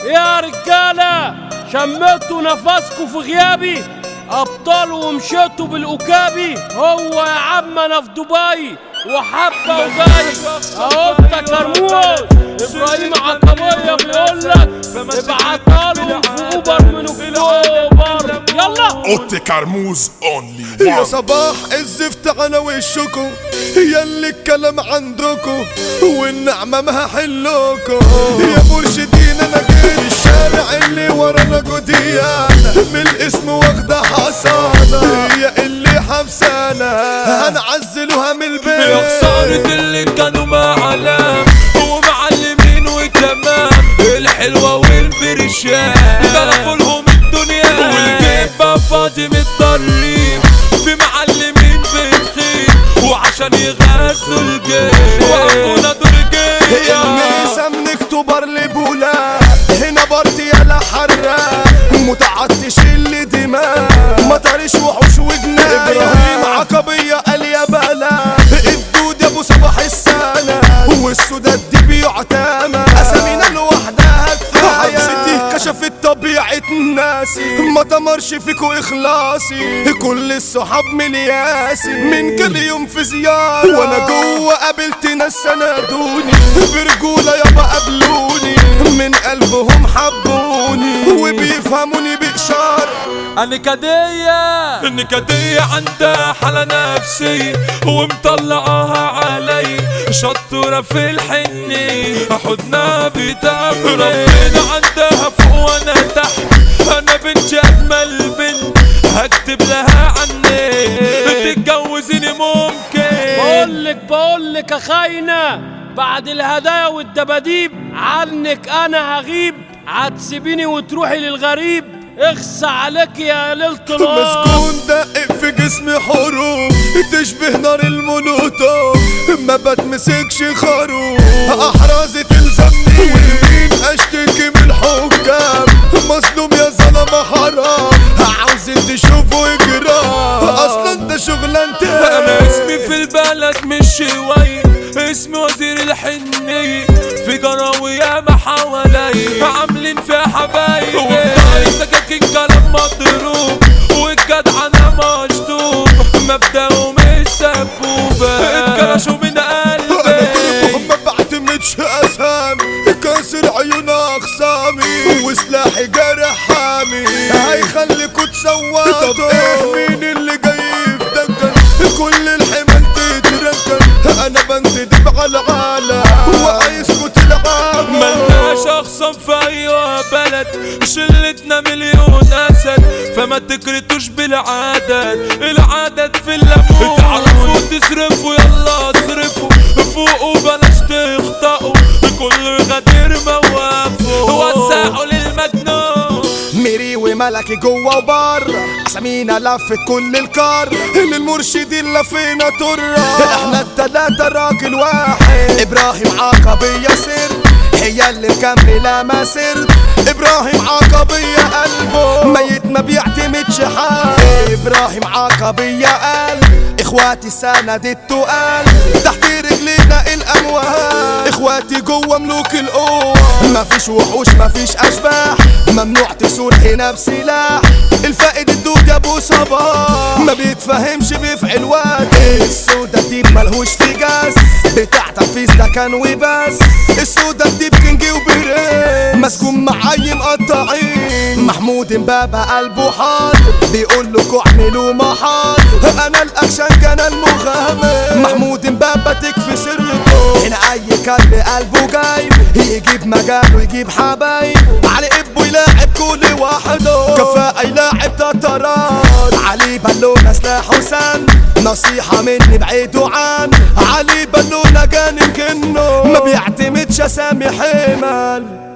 يا رجالة شميتوا نفسكوا في غيابي أبطال ومشيتوا بالأكابي هو يا عم أنا في دبي وحبة وجاي أهو أنت كرموز إبراهيم عقبية بيقول لك ابعتها لهم في أوبر من أكتوبر يلا اوتي كرموز اونلي يا وان صباح الزفت على وشكو ياللي الكلام عندكو والنعمة ما هحلوكو يا مرشدين انا جاي الشارع اللي ورانا جوديانا من الاسم واخدة حصانة هي اللي حبسانا هنعزلوها من البيت يا خسارة اللي كانوا معلم ومعلمين وتمام الحلوة والبرشام غرفوا لهم الدنيا والجيب بقى فاضي متضرين في معلمين بتخيب وعشان يغزوا الجيب وقفونا دور الجيب الميسة من اكتوبر لبولا هنا بارتي يا حراق متعطش اللي دماء مطرش وحوش وجنان ابراهيم عقبية قال يا بلا الدود يا ابو صباح السنة والسودات دي بيعتمى اسامينا لوحدها كفاية حبستي كشفت طبيعة ناسي ما تمرش فيكو اخلاصي كل الصحاب ملياسي من كل يوم في زيارة وانا جوه قابلت ناس سندوني برجولة يابا قابلوني من قلبهم حبوني وبيفهموني بإشارة النكدية النكدية عندها حالة نفسية ومطلعاها علي شطورة في الحني حضنها بتأمري ربنا عندها فوق وانا تحت انا بنت اجمل بنت هكتب لها عني تتجوزيني ممكن بقولك بقولك يا خاينة بعد الهدايا والدباديب عنك انا هغيب هتسيبيني وتروحي للغريب اخسى عليك يا ليلة النهار مسكون دقق في جسمي حروف تشبه نار المولوتوف ما بتمسكش خروف احرازي تلزمني والمين اشتكي من الحكام مظلوم يا زلمه حرام عاوزين تشوفوا اجرام اصلا ده شغلانتي انا اسمي في البلد مش شوي اسمي وزير الحنية في جراوي ياما حوالي عاملين فيها حبايبي وفي سكاكين كلام مضروب والجدع انا مشطوب مبدأه مش سبوبة اتكرشوا من انا قلبي كلكم ما بعتمدش اسامي كاسر عيون اخصامي وسلاحي جارح حامي هيخليكوا تسوقوا طب ايه مين اللي جاي يفتكر كل الحمال تتركن انا بنتدب على العالم وعايزكوا تلعبوا ملناش اخصام في ايوه بلد شلتنا مليون اسد فما تكرتوش بالعدد العدد في الليمون تعرفوا تصرفوا يلا اصرفوا فوقوا بلاش تخطئوا كل غدير موافوا وسعوا للمجنون ميري وملكي جوه وبره اسامينا لفت كل الكار للمرشدين لفينا طرة احنا التلاتة راجل واحد ابراهيم عقبية سر هي اللي مكملة مسيرت ابراهيم عقبية قلبه ميت ما بيعتمدش حال ابراهيم عقبية قلب اخواتي سند التقال تحت رجلينا الاموال اخواتي جوه ملوك القوة مفيش وحوش مفيش اشباح ممنوع تسول هنا بسلاح الفائد الدود يا ابو صباح ما بيتفهمش بيفعل واجب السودا دي ملهوش في جاز بتاع تنفيذ ده كان وبس السودا دي بكنجي وبرين مسكون معاي مقطعين محمود امبابة قلبه حاضر بيقول لكوا اعملوا محاضر انا الاكشن كان المغامر محمود امبابة تكفي سرته هنا اي كلب قلبه جايب يجيب مجاله يجيب حبايب علي ابو يلاعب كل واحده كفاءة يلاعب تترات علي بالونة سلاحه سن نصيحة مني بعيدوا عن علي بالونة جانب كنه ما بيعتمدش اسامي حمل